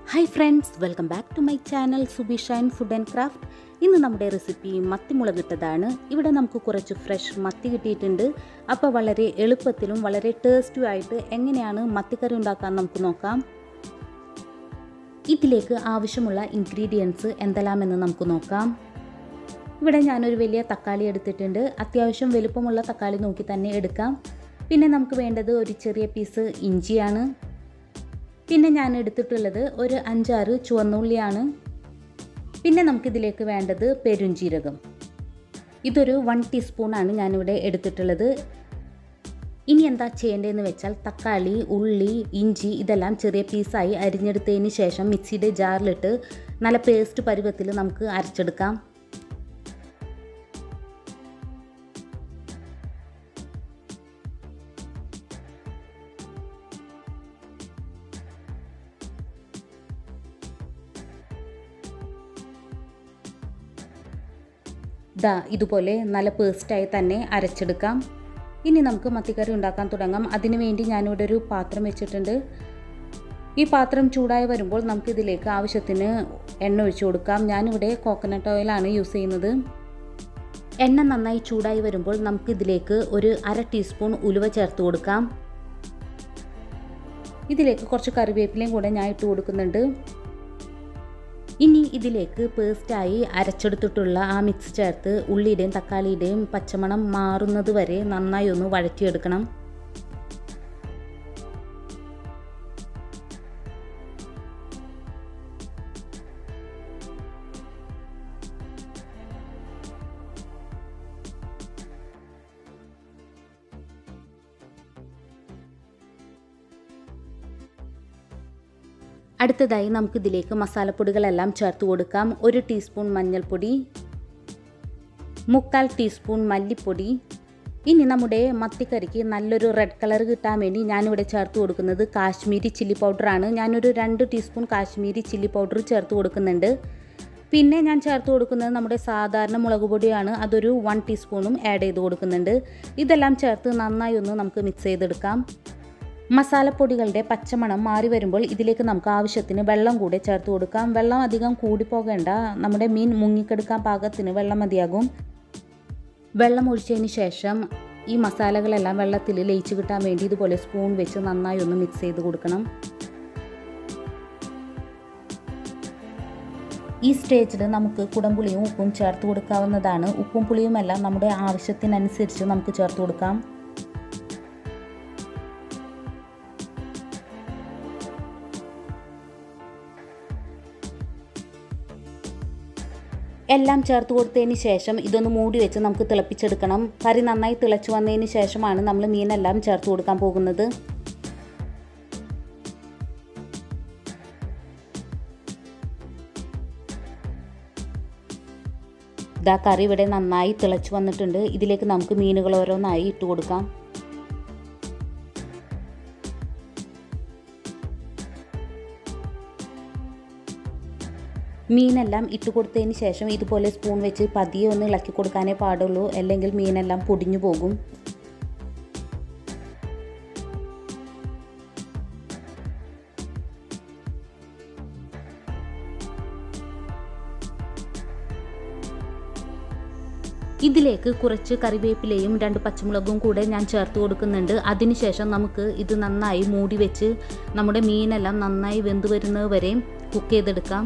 hi friends welcome back to my channel Subishine food and craft ഇന്ന് നമ്മുടെ recipe മത്തിമുളകിട്ടതാണ് ഇവിടെ നമുക്ക് കുറച്ച് ഫ്രഷ് മത്തി കിട്ടിയിട്ടുണ്ട് അപ്പോൾ വളരെ എളുപ്പത്തിലും വളരെ ടേസ്റ്റും ആയിട്ട് എങ്ങനെയാണ് മത്തിക്കറി ഉണ്ടാക്കാൻ നമുക്ക് നോക്കാം ഇതിലേക്ക് ആവശ്യമുള്ള ഇൻഗ്രീഡിയൻസ് എന്തെല്ലാമെന്ന് നമുക്ക് നോക്കാം ഇവിടെ ഞാനൊരു വലിയ തക്കാളി എടുത്തിട്ടുണ്ട് അത്യാവശ്യം വലുപ്പമുള്ള തക്കാളി നോക്കി തന്നെ എടുക്കാം പിന്നെ നമുക്ക് വേണ്ടത് ഒരു ചെറിയ പീസ് ഇഞ്ചിയാണ് പിന്നെ ഞാൻ എടുത്തിട്ടുള്ളത് ഒരു അഞ്ചാറ് ചുവന്നുള്ളിയാണ് പിന്നെ നമുക്കിതിലേക്ക് വേണ്ടത് പെരുംജീരകം ഇതൊരു വൺ ടീസ്പൂണാണ് ഞാനിവിടെ എടുത്തിട്ടുള്ളത് ഇനി എന്താ ചെയ്യേണ്ടതെന്ന് വെച്ചാൽ തക്കാളി ഉള്ളി ഇഞ്ചി ഇതെല്ലാം ചെറിയ പീസായി അരിഞ്ഞെടുത്തതിന് ശേഷം മിക്സിയുടെ ജാറിലിട്ട് നല്ല പേസ്റ്റ് പരുവത്തിൽ നമുക്ക് അരച്ചെടുക്കാം ദാ ഇതുപോലെ നല്ല പേസ്റ്റായി തന്നെ അരച്ചെടുക്കാം ഇനി നമുക്ക് മത്തിക്കറി ഉണ്ടാക്കാൻ തുടങ്ങാം അതിനുവേണ്ടി ഞാനിവിടെ ഒരു പാത്രം വെച്ചിട്ടുണ്ട് ഈ പാത്രം ചൂടായി വരുമ്പോൾ നമുക്കിതിലേക്ക് ആവശ്യത്തിന് എണ്ണ ഒഴിച്ചു കൊടുക്കാം ഞാനിവിടെ കോക്കനട്ട് ഓയിലാണ് യൂസ് ചെയ്യുന്നത് എണ്ണ നന്നായി ചൂടായി വരുമ്പോൾ നമുക്കിതിലേക്ക് ഒരു അര ടീസ്പൂൺ ഉലുവ ചേർത്ത് കൊടുക്കാം ഇതിലേക്ക് കുറച്ച് കറിവേപ്പിലയും കൂടെ ഞാൻ ഇട്ട് കൊടുക്കുന്നുണ്ട് ഇനി ഇതിലേക്ക് പേസ്റ്റായി അരച്ചെടുത്തിട്ടുള്ള ആ മിക്സ് ചേർത്ത് ഉള്ളിയുടെയും തക്കാളിയുടെയും പച്ചമണം മാറുന്നത് വരെ നന്നായി ഒന്ന് വഴറ്റിയെടുക്കണം അടുത്തതായി നമുക്കിതിലേക്ക് മസാലപ്പൊടികളെല്ലാം ചേർത്ത് കൊടുക്കാം ഒരു ടീസ്പൂൺ മഞ്ഞൾപ്പൊടി മുക്കാൽ ടീസ്പൂൺ മല്ലിപ്പൊടി ഇനി നമ്മുടെ മത്തിക്കറിക്ക് നല്ലൊരു റെഡ് കളർ കിട്ടാൻ വേണ്ടി ഞാനിവിടെ ചേർത്ത് കൊടുക്കുന്നത് കാശ്മീരി ചില്ലി പൗഡറാണ് ഞാനൊരു രണ്ട് ടീസ്പൂൺ കാശ്മീരി ചില്ലി പൗഡർ ചേർത്ത് കൊടുക്കുന്നുണ്ട് പിന്നെ ഞാൻ ചേർത്ത് കൊടുക്കുന്നത് നമ്മുടെ സാധാരണ മുളക് പൊടിയാണ് അതൊരു വൺ ടീസ്പൂണും ആഡ് ചെയ്ത് കൊടുക്കുന്നുണ്ട് ഇതെല്ലാം ചേർത്ത് നന്നായി ഒന്ന് നമുക്ക് മിക്സ് ചെയ്തെടുക്കാം മസാലപ്പൊടികളുടെ പച്ചമണം മാറി വരുമ്പോൾ ഇതിലേക്ക് നമുക്ക് ആവശ്യത്തിന് വെള്ളം കൂടെ ചേർത്ത് കൊടുക്കാം വെള്ളം അധികം കൂടിപ്പോകേണ്ട നമ്മുടെ മീൻ മുങ്ങിക്കെടുക്കാൻ പാകത്തിന് വെള്ളം മതിയാകും വെള്ളം ഒഴിച്ചതിന് ശേഷം ഈ മസാലകളെല്ലാം വെള്ളത്തിൽ ലയിച്ച് കിട്ടാൻ വേണ്ടി ഇതുപോലെ സ്പൂൺ വെച്ച് നന്നായി ഒന്ന് മിക്സ് ചെയ്ത് കൊടുക്കണം ഈ സ്റ്റേജിൽ നമുക്ക് കുടംപുളിയും ഉപ്പും ചേർത്ത് കൊടുക്കാവുന്നതാണ് ഉപ്പും പുളിയുമെല്ലാം നമ്മുടെ ആവശ്യത്തിനനുസരിച്ച് നമുക്ക് ചേർത്ത് കൊടുക്കാം എല്ലാം ചേർത്ത് കൊടുത്തതിന് ശേഷം ഇതൊന്ന് മൂടി വെച്ച് നമുക്ക് തിളപ്പിച്ചെടുക്കണം കറി നന്നായി തിളച്ചു വന്നതിന് ശേഷമാണ് നമ്മൾ മീനെല്ലാം ചേർത്ത് കൊടുക്കാൻ പോകുന്നത് ഇതാ കറി ഇവിടെ നന്നായി തിളച്ചു വന്നിട്ടുണ്ട് ഇതിലേക്ക് നമുക്ക് മീനുകൾ ഓരോന്നായി ഇട്ട് കൊടുക്കാം മീനെല്ലാം ഇട്ട് കൊടുത്തതിന് ശേഷം ഇതുപോലെ സ്പൂൺ വെച്ച് പതിയെ ഒന്ന് ഇളക്കി കൊടുക്കാനേ പാടുള്ളൂ അല്ലെങ്കിൽ മീനെല്ലാം പൊടിഞ്ഞു പോകും ഇതിലേക്ക് കുറച്ച് കറിവേപ്പിലയും രണ്ട് പച്ചമുളകും കൂടെ ഞാൻ ചേർത്ത് കൊടുക്കുന്നുണ്ട് അതിനുശേഷം നമുക്ക് ഇത് നന്നായി മൂടി വെച്ച് നമ്മുടെ മീനെല്ലാം നന്നായി വെന്ത് വരുന്നത് വരെയും കുക്ക് ചെയ്തെടുക്കാം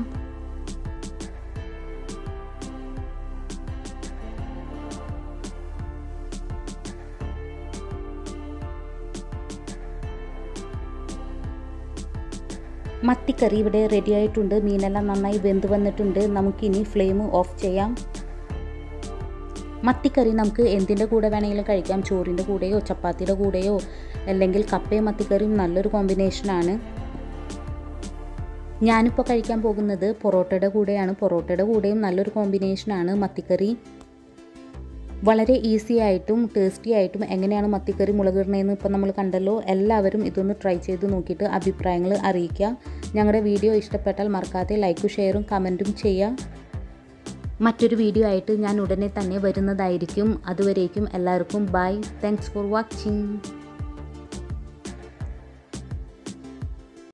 മത്തിക്കറി ഇവിടെ റെഡി ആയിട്ടുണ്ട് മീനെല്ലാം നന്നായി വെന്ത് വന്നിട്ടുണ്ട് നമുക്കിനി ഫ്ലെയിം ഓഫ് ചെയ്യാം മത്തിക്കറി നമുക്ക് എന്തിൻ്റെ കൂടെ വേണമെങ്കിലും കഴിക്കാം ചോറിൻ്റെ കൂടെയോ ചപ്പാത്തിയുടെ കൂടെയോ അല്ലെങ്കിൽ കപ്പയും മത്തിക്കറിയും നല്ലൊരു കോമ്പിനേഷനാണ് ഞാനിപ്പോൾ കഴിക്കാൻ പോകുന്നത് പൊറോട്ടയുടെ കൂടെയാണ് പൊറോട്ടയുടെ കൂടെയും നല്ലൊരു കോമ്പിനേഷനാണ് മത്തിക്കറി വളരെ ഈസി ആയിട്ടും ടേസ്റ്റി ആയിട്ടും എങ്ങനെയാണ് മത്തിക്കറി മുളകിടണതെന്ന് ഇപ്പോൾ നമ്മൾ കണ്ടല്ലോ എല്ലാവരും ഇതൊന്ന് ട്രൈ ചെയ്ത് നോക്കിയിട്ട് അഭിപ്രായങ്ങൾ അറിയിക്കുക ഞങ്ങളുടെ വീഡിയോ ഇഷ്ടപ്പെട്ടാൽ മറക്കാതെ ലൈക്കും ഷെയറും കമൻറ്റും ചെയ്യുക മറ്റൊരു വീഡിയോ ആയിട്ട് ഞാൻ ഉടനെ തന്നെ വരുന്നതായിരിക്കും അതുവരേക്കും എല്ലാവർക്കും ബൈ താങ്ക്സ് ഫോർ വാച്ചിങ്